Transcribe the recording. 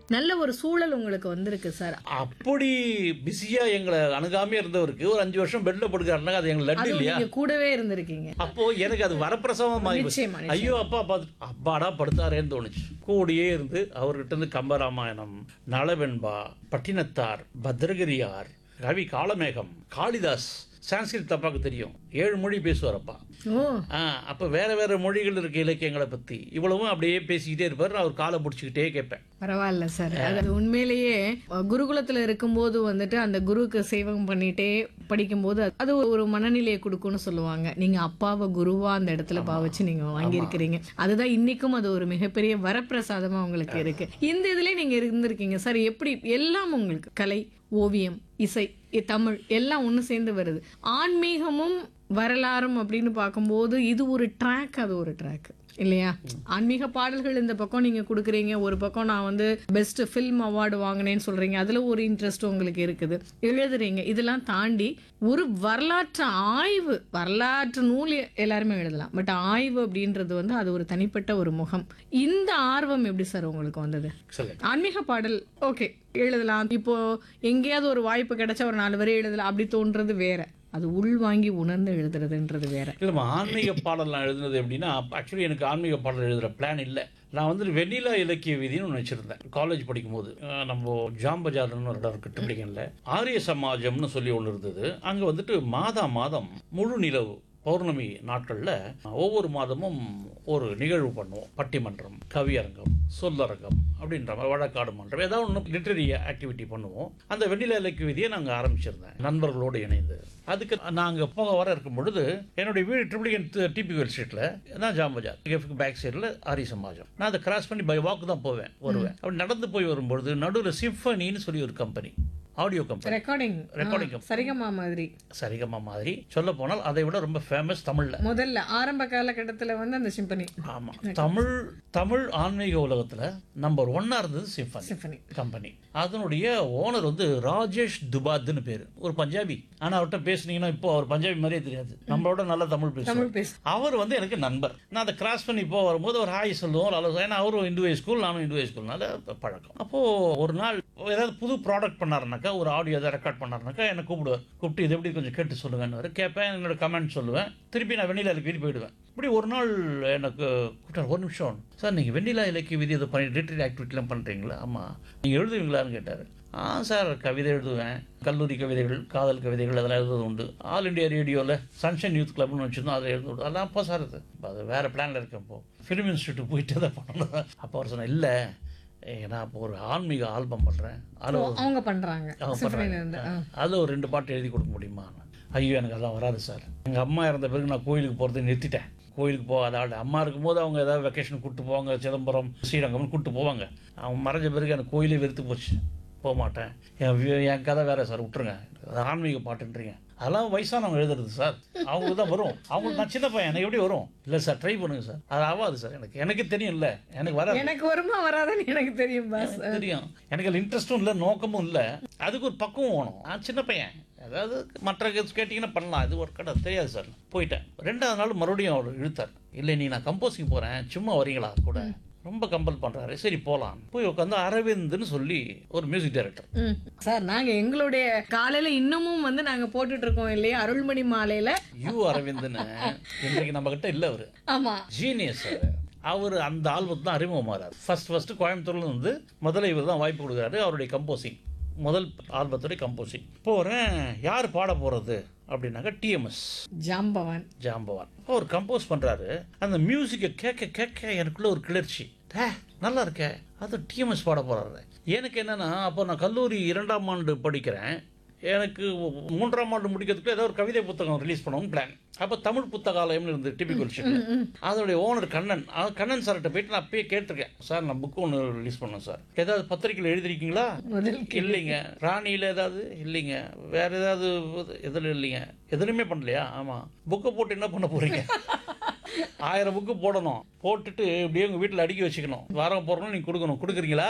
நல்ல ஒரு சூழல் உங்களுக்கு வந்திருக்கு சார் அப்படி பிஸியா எங்களை அணுகாமே இருந்தவருக்கு ஒரு அஞ்சு வருஷம் பெட்ல படுக்கிறாருன்னா அது எங்களுக்கு லட்டு அதுவும் இல்லையா நீங்க கூடவே இருந்திருக்கீங்க அப்போ எனக்கு அது வரப்பிரசவம் ஆகி போச்சு. நிச்சயமா, ஐயோ அப்பா பார்த்து அப்பாடா படுத்தாரேன்னு தோணுச்சு கூடியே இருந்து அவர்கிட்ட இருந்து கம்பராமாயணம் நளவெண்பா பட்டினத்தார் பத்ரகிரியார் கவி காளமேகம் காளிதாஸ் சான்ஸ்கிரிட் தப்பாக்கு தெரியும் ஏழு மொழி பேசுவார் அப்பா ஓ ஆ அப்போ வேற வேற மொழிகள் இருக்க இலக்கியங்களை பற்றி இவ்வளவும் அப்படியே பேசிக்கிட்டே இருப்பார் நான் அவர் காலை பிடிச்சிக்கிட்டே கேட்பேன் பரவாயில்ல சார் அது உண்மையிலேயே அஹ், குருகுலத்துல இருக்கும்போது வந்துட்டு அந்த குருவுக்கு சேவகம் பண்ணிட்டே படிக்கும்போது அது ஒரு மனநிலையை கொடுக்கும்னு சொல்லுவாங்க நீங்க அப்பாவை குருவா அந்த இடத்துல பாவச்சு நீங்க வாங்கியிருக்கிறீங்க அதுதான் இன்னைக்கும் அது ஒரு மிகப்பெரிய வரப்பிரசாதமா உங்களுக்கு இருக்கு இந்த இதுலயே நீங்க இருந்திருக்கீங்க சார் எப்படி எல்லாம் உங்களுக்கு கலை ஓவியம் இசை இ- தமிழ் எல்லாம் ஒன்று சேர்ந்து வருது ஆன்மீகமும் வரலாறும் அப்படின்னு பார்க்கும்போது இது ஒரு ட்ராக் அது ஒரு ட்ராக் இல்லையா ஆன்மீக பாடல்கள் இந்த பக்கம் நீங்க கொடுக்குறீங்க ஒரு பக்கம் நான் வந்து பெஸ்ட் ஃபில்ம் அவார்டு வாங்கினேன்னு சொல்றீங்க அதுல ஒரு இன்ட்ரெஸ்ட் உங்களுக்கு இருக்குது எழுதுறீங்க இதெல்லாம் தாண்டி ஒரு வரலாற்று ஆய்வு வரலாற்று நூல் எல்லாருமே எழுதலாம் பட் ஆய்வு அப்படின்றது வந்து அது ஒரு தனிப்பட்ட ஒரு முகம் இந்த ஆர்வம் எப்படி சார் உங்களுக்கு வந்தது சொல்லுங்க ஆன்மீக பாடல் ஓகே எழுதலாம் இப்போ எங்கேயாவது ஒரு வாய்ப்பு கிடைச்சா ஒரு நாலு வரை எழுதலாம் அப்படி தோன்றது வேற அது உள்வாங்கி உணர்ந்து எழுதுறதுன்றது வேற இல்லைம்மா ஆன்மீக பாடல்லாம் எழுதுனது எப்படின்னா ஆக்சுவலி எனக்கு ஆன்மீக பாடல் எழுதுகிற பிளான் இல்லை நான் வந்து வெண்ணிலா இலக்கிய விதின்னு ஒன்று வச்சுருந்தேன் காலேஜ் படிக்கும்போது அஹ் நம்ம ஜாம் பஜார்னு ஒரு இடம் இருக்கு டிப்ளிகனில் ஆரிய சமாஜம்னு சொல்லி ஒன்று இருந்தது அங்கே வந்துட்டு மாதா மாதம் முழு நிலவு பௌர்ணமி நாட்களில் ஒவ்வொரு மாதமும் ஒரு நிகழ்வு பண்ணுவோம் பட்டிமன்றம் கவியரங்கம் சொல்லரங்கம் அப்படின்ற மாதிரி வழக்காடு மன்றம் ஏதாவது ஒன்று லிட்டரரி ஆக்டிவிட்டி பண்ணுவோம் அந்த வெண்ணில இலக்கிய விதியை நாங்கள் ஆரம்பிச்சிருந்தேன் நண்பர்களோடு இணைந்து அதுக்கு நாங்கள் போக வர இருக்கும் பொழுது என்னுடைய வீடு ட்ரிபிளிகன் டிபிகல் ஸ்ட்ரீட்டில் தான் ஜாம் பஜார் எஃப்க்கு பேக் சைடில் ஆரி சமாஜம் நான் அதை கிராஸ் பண்ணி பை வாக்கு தான் போவேன் வருவேன் அப்படி நடந்து போய் வரும்பொழுது நடுவில் சிம்பனின்னு சொல்லி ஒரு company audio company recording Recording. Saregama மாதிரி சரிகமா மாதிரி சொல்ல போனால் அதை விட ரொம்ப ஃபேமஸ் தமிழில் முதல்ல ஆரம்ப காலகட்டத்துல வந்து அந்த சிம்பனி ஆமா தமிழ் தமிழ் ஆன்மீக உலகத்துல நம்பர் ஒன்னா இருந்தது சிம்பனி சிம்பனி கம்பெனி அதனுடைய ஓனர் வந்து ராஜேஷ் துபாத்னு பேரு ஒரு பஞ்சாபி ஆனா அவர்கிட்ட பேசுனீங்கன்னா இப்போ அவர் பஞ்சாபி மாதிரியே தெரியாது நம்மளோட நல்ல தமிழ் பேசுவார் தமிழ் பேசு அவர் வந்து எனக்கு நண்பர் நான் அதை கிராஸ் பண்ணி இப்போ வரும்போது ஒரு ஹாய் சொல்லுவோம் ஒரு ஹலோ ஏன்னா அவரும் இந்து ஸ்கூல் நானும் இந்து ஸ்கூல்னால பழக்கம் அப்போ ஒரு நாள் ஏதாவது புது ப்ராடக்ட் பண்ணாருனாக்கா ஒரு ஆடியோ ஏதாவது ரெக்கார்ட் பண்ணாருனாக்கா என்னை கூப்பிடுவார் கூப்பிட்டு இது எப்படி கொஞ்சம் கேட்டு சொல்லுங்கன்னு கேட்பேன் என்னோட கமெண்ட் சொல்லுவேன் திருப்பி நான் வெண்ணிலா இலக்கிய போயிடுவேன் இப்படி ஒரு நாள் எனக்கு கூப்பிட்டார் ஒரு நிமிஷம் சார் நீங்கள் வெண்ணிலா இலக்கிய விதி இதை பண்ணி லிட்டரி ஆக்டிவிட்டிலாம் பண்ணுறீங்களா ஆமாம் நீங்கள் எழுதுவீங்களான்னு கேட்டார் ஆ சார் கவிதை எழுதுவேன் கல்லூரி கவிதைகள் காதல் கவிதைகள் அதெல்லாம் எழுதுவது உண்டு ஆல் இண்டியா ரேடியோவில் சன்ஷைன் யூத் கிளப்னு வச்சுருந்தோம் அதை எழுதுவது அதெல்லாம் அப்போ சார் அது இப்ப அது வேறு பிளானில் இருக்கேன் இப்போ ஃபிலிம் இன்ஸ்டியூட் போயிட்டு அதை பண்ணணும் அப்போ அவர் சொன்னேன் இல்லை நான் இப்போ ஒரு ஆன்மீக ஆல்பம் பண்ணுறேன் அதில் ஒரு அவங்க பண்றாங்க அவங்க சிம்பனில இருந்து பண்ணுறாங்க ஆ. அதில் ஒரு ரெண்டு பாட்டு எழுதி கொடுக்க முடியுமா ஐயோ எனக்கு அதெல்லாம் வராது சார் எங்கள் அம்மா இறந்த பிறகு நான் கோயிலுக்கு போகிறத நிறுத்திட்டேன் கோயிலுக்கு போகாத ஆள் அம்மா இருக்கும்போது அவங்க ஏதாவது வெக்கேஷன் கூப்பிட்டு போவாங்க சிதம்பரம் ஸ்ரீரங்கம்னு கூப்பிட்டு போவாங்க அவங்க மறைஞ்ச பிறகு எனக்கு கோயிலே வெறுத்து போச்சு போக மாட்டேன் என் வி- என் கதை வேற சார் விட்டுருங்க அது ஆன்மீக பாட்டுன்றீங்க அதெல்லாம் வயசானவங்க எழுதுறது சார் அவங்களுக்கு தான் வரும் அவங்களுக்கு நான் சின்ன பையன் எனக்கு எப்படி வரும் இல்லை சார் ட்ரை பண்ணுங்க சார் அது ஆகாது சார் எனக்கு எனக்கு தெரியும்ல எனக்கு வர எனக்கு வருமா வராதுன்னு எனக்கு தெரியும் பாஸ் எனக்கு தெரியும் எனக்கு அதில் இன்ட்ரெஸ்ட்டும் இல்லை நோக்கமும் இல்லை அதுக்கு ஒரு பக்குவம் வேணும் நான் சின்ன பையன் அதாவது மற்ற கேட்டிங்கன்னா பண்ணலாம் இது ஒரு கடை தெரியாது சார் போயிட்டேன் ரெண்டாவது நாள் மறுபடியும் அவர் இழுத்தார் இல்லை நீ நான் கம்போசிங் போகிறேன் சும்மா வரீங்களா கூட ரொம்ப கம்பல் பண்ணுறாரு சரி போகலாம் போய் உட்காந்து அரவிந்த்னு சொல்லி ஒரு மியூசிக் டைரக்டர் ம். சார் நாங்க எங்களுடைய காலையில இன்னமும் வந்து நாங்க போட்டுட்டு இருக்கோம் இல்லையா அருள்மணி மாலையில யூ அரவிந்த்னு இன்றைக்கு நம்ம கிட்ட இல்லை அவர் ஆமா ஜீனியஸ் அவர் அந்த ஆல்பத்து தான் அறிமுகமாகிறார் ஃபர்ஸ்ட் ஃபர்ஸ்ட் கோயம்புத்தூர்ல வந்து முதல்ல இவர் தான் வாய்ப்பு கொடுக்குறாரு அவருடைய கம்போசிங் முதல் ஆல்பத்துடைய கம்போசிங் போகிறேன் யார் பாட போகிறது அப்படின்னாக்கா டிஎம்எஸ் ஜாம்பவான் ஜாம்பவான் அவர் கம்போஸ் பண்ணுறாரு அந்த மியூசிக்கை கேட்க கேட்க எனக்குள்ள ஒரு கிளர்ச்சி டே நல்லா இருக்கே அது டிஎம்எஸ் பாட போகிறாரு எனக்கு என்னன்னா அப்போ நான் கல்லூரி இரண்டாம் ஆண்டு படிக்கிறேன் எனக்கு மூன்றாம் ஆண்டு முடிக்கிறதுக்கு ஏதாவது ஒரு கவிதை புத்தகம் ரிலீஸ் பண்ணவும் பிளான் அப்போ தமிழ் புத்தகாலயம்னு இருந்து டிபிக்கல் ஷிப் அதோடைய ஓனர் கண்ணன் அவன் கண்ணன் சார்கிட்ட போயிட்டு நான் அப்பயே கேட்டிருக்கேன் சார் நான் புக்கு ஒன்று ரிலீஸ் பண்ணேன் சார் ஏதாவது பத்திரிக்கையில் எழுதிருக்கீங்களா முதல் இல்லைங்க ராணியில் ஏதாவது இல்லைங்க வேற ஏதாவது எதில் இல்லைங்க எதுலையுமே பண்ணலையா ஆமாம் புக்கை போட்டு என்ன பண்ண போறீங்க ஆயிரம் புக்கு போடணும் போட்டுட்டு இப்படியே உங்கள் வீட்டில் அடுக்கி வச்சுக்கணும் வாரம் போகிறோம் நீங்கள் கொடுக்கணும் கொடுக்குறீங்களா